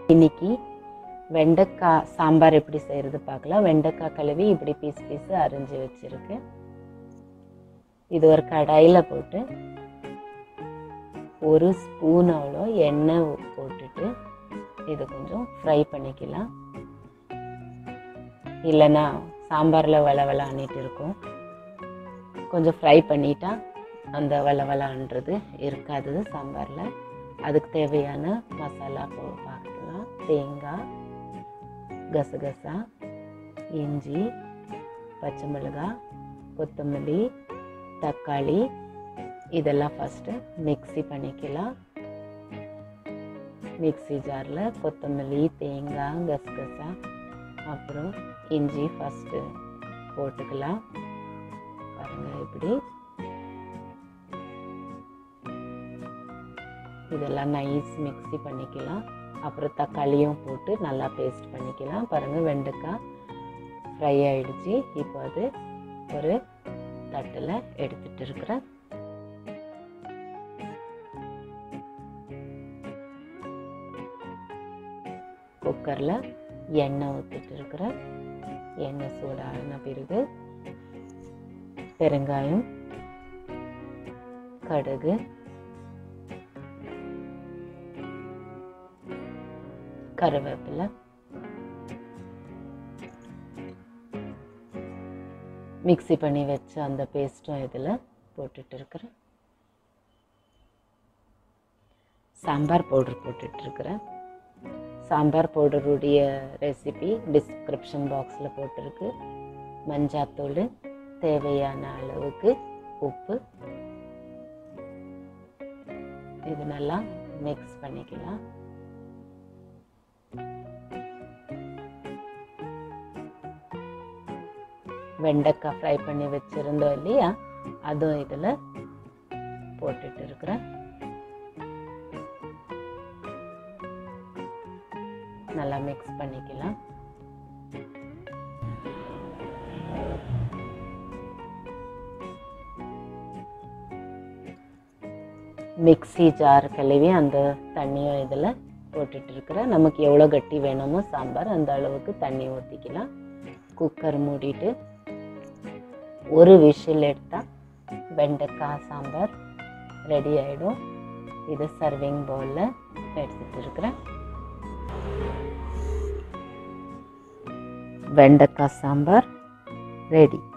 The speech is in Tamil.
இன்னைக்கு வெண்டைக்காய் சாம்பார் எப்படி செய்கிறது பார்க்கலாம் வெண்டைக்காய் கழுவி இப்படி பீஸ் பீஸ் அரிஞ்சு வச்சுருக்கு இது ஒரு கடாயில் போட்டு ஒரு ஸ்பூன் அவ்வளோ எண்ணெய் போட்டுட்டு இது கொஞ்சம் ஃப்ரை பண்ணிக்கலாம் இல்லைன்னா சாம்பாரில் வளவலான்னிட்டு இருக்கும் கொஞ்சம் ஃப்ரை பண்ணிட்டா அந்த வளவலான்றது இருக்காது சாம்பாரில் அதுக்கு தேவையான மசாலா போ பார்க்கலாம் தேங்காய் கசகசா இஞ்சி பச்சை மிளகாய் கொத்தமல்லி தக்காளி இதெல்லாம் ஃபஸ்ட்டு மிக்ஸி பண்ணிக்கலாம் மிக்ஸி ஜாரில் கொத்தமல்லி தேங்காய் கசகசா அப்புறம் இஞ்சி ஃபஸ்ட்டு போட்டுக்கலாம் பாருங்கள் இப்படி இதெல்லாம் நைஸ் மிக்ஸி பண்ணிக்கலாம் அப்புறம் தக்காளியும் போட்டு நல்லா பேஸ்ட் பண்ணிக்கலாம் பாருங்கள் வெண்டைக்காய் ஃப்ரை ஆகிடுச்சு இப்போ அது ஒரு தட்டில் எடுத்துகிட்டு இருக்கிறேன் குக்கரில் எண்ணெய் ஊற்றிட்டு இருக்கிறேன் எண்ணெய் சூடான பிறகு பெருங்காயம் கடுகு கருவேப்பிலை மிக்ஸி பண்ணி வச்ச அந்த பேஸ்ட்டும் இதில் போட்டுட்டு இருக்கிறேன் சாம்பார் பவுடர் போட்டுட்ருக்கிறேன் சாம்பார் பவுடருடைய ரெசிபி டிஸ்கிரிப்ஷன் பாக்ஸில் போட்டிருக்கு மஞ்சாத்தூள் தேவையான அளவுக்கு உப்பு இது நல்லா மிக்ஸ் பண்ணிக்கலாம் வெண்டைக்காய் ஃப்ரை பண்ணி வச்சுருந்தோம் இல்லையா அதுவும் இதில் போட்டுட்டு இருக்கிறேன் நல்லா மிக்ஸ் பண்ணிக்கலாம் மிக்ஸி ஜார் கழுவி அந்த தண்ணியும் இதில் போட்டுட்டு இருக்கிறேன் நமக்கு எவ்வளோ கட்டி வேணுமோ சாம்பார் அந்த அளவுக்கு தண்ணி ஊற்றிக்கலாம் குக்கர் மூடிட்டு ஒரு விஷில் எடுத்தால் வெண்டைக்காய் சாம்பார் ரெடி ஆகிடும் இது சர்விங் பவுலில் எடுத்துகிட்டு இருக்கிறேன் வெண்டைக்காய் சாம்பார் ரெடி